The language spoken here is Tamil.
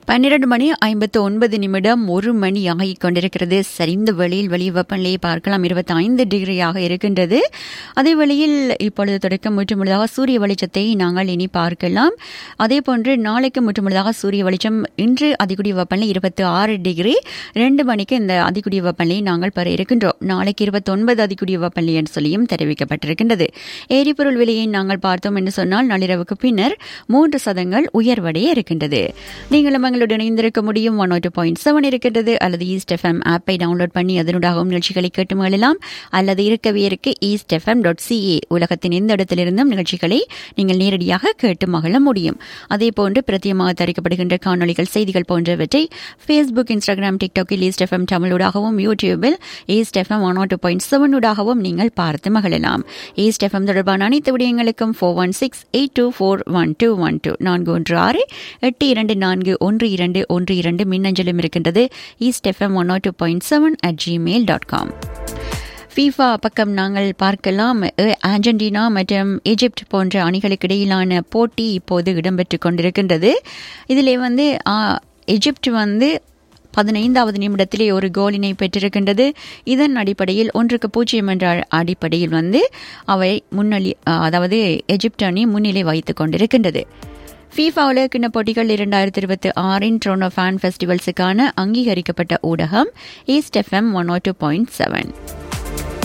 பன்னிரண்டு மணி ஐம்பத்து ஒன்பது நிமிடம் ஒரு மணி ஆகிக் கொண்டிருக்கிறது சரிந்த வெளியில் வெளி வெப்பநிலையை பார்க்கலாம் இருபத்தி ஐந்து டிகிரியாக இருக்கின்றது அதே வேளையில் இப்பொழுது தொடக்கம் முற்றுமுழுதாக சூரிய வெளிச்சத்தை நாங்கள் இனி பார்க்கலாம் அதே போன்று நாளைக்கு முற்றுமுழுதாக சூரிய வெளிச்சம் இன்று அதிகுடி வெப்பநிலை இருபத்தி ஆறு டிகிரி ரெண்டு மணிக்கு இந்த அதிகுடி வெப்பநிலையை நாங்கள் பெற இருக்கின்றோம் நாளைக்கு இருபத்தி ஒன்பது அதிகுடி வெப்பநிலை என்று சொல்லியும் தெரிவிக்கப்பட்டிருக்கின்றது எரிபொருள் விலையை நாங்கள் பார்த்தோம் என்று சொன்னால் நள்ளிரவுக்கு பின்னர் மூன்று சதங்கள் உயர்வடைய இருக்கின்றது நீங்களும் எங்களுடன் இணைந்திருக்க முடியும் ஒன் டூ பாயிண்ட் செவன் இருக்கின்றது அல்லது ஈஸ்ட் எஃப்எம் ஆப்பை டவுன்லோட் பண்ணி அதனூடாகவும் நிகழ்ச்சிகளை கேட்டு மகிழலாம் அல்லது இருக்கவே இருக்க ஈஸ்ட் எஃப்எம் டாட் சிஏ உலகத்தின் எந்த இடத்திலிருந்தும் நிகழ்ச்சிகளை நீங்கள் நேரடியாக கேட்டு மகிழ முடியும் அதே போன்று பிரத்தியமாக தயாரிக்கப்படுகின்ற காணொலிகள் செய்திகள் போன்றவற்றை ஃபேஸ்புக் இன்ஸ்டாகிராம் டிக்டாக்கில் ஈஸ்ட் எஃப்எம் தமிழூடாகவும் யூடியூபில் East FM one two point செவனூடாகவும் நீங்கள் பார்த்து மகிழலாம் ஈஸ்ட் எஃப்எம் தொடர்பான அனைத்து விடயங்களுக்கும் four one six eight two four one two one two நான்கு ஒன்று ஆறு எட்டு இரண்டு நான்கு ஒன்று இரண்டு ஒன்று இரண்டு மின்னஞ்சலும் இருக்கின்றது East FM one two point seven at Gmail dot com FIFA பக்கம் நாங்கள் பார்க்கலாம் அர்ஜென்டினா மற்றும் எஜிப்ட் போன்ற அணிகளுக்கு இடையிலான போட்டி இப்போது இடம்பெற்றுக் கொண்டிருக்கின்றது இதிலே வந்து எஜிப்ட் வந்து பதினைந்தாவது நிமிடத்திலே ஒரு கோலினை பெற்றிருக்கின்றது இதன் அடிப்படையில் ஒன்றுக்கு பூஜ்ஜியம் என்ற அடிப்படையில் வந்து அவை முன்னணி அதாவது எஜிப்ட் அணி முன்னிலை வைத்துக் கொண்டிருக்கின்றது ஃபீஃபா உலகக்கிண்ண போட்டிகள் இரண்டாயிரத்தி இருபத்தி ஆறின் ட்ரோனோ ஃபேன் ஃபெஸ்டிவல்ஸுக்கான அங்கீகரிக்கப்பட்ட ஊடகம் East FM one O two point seven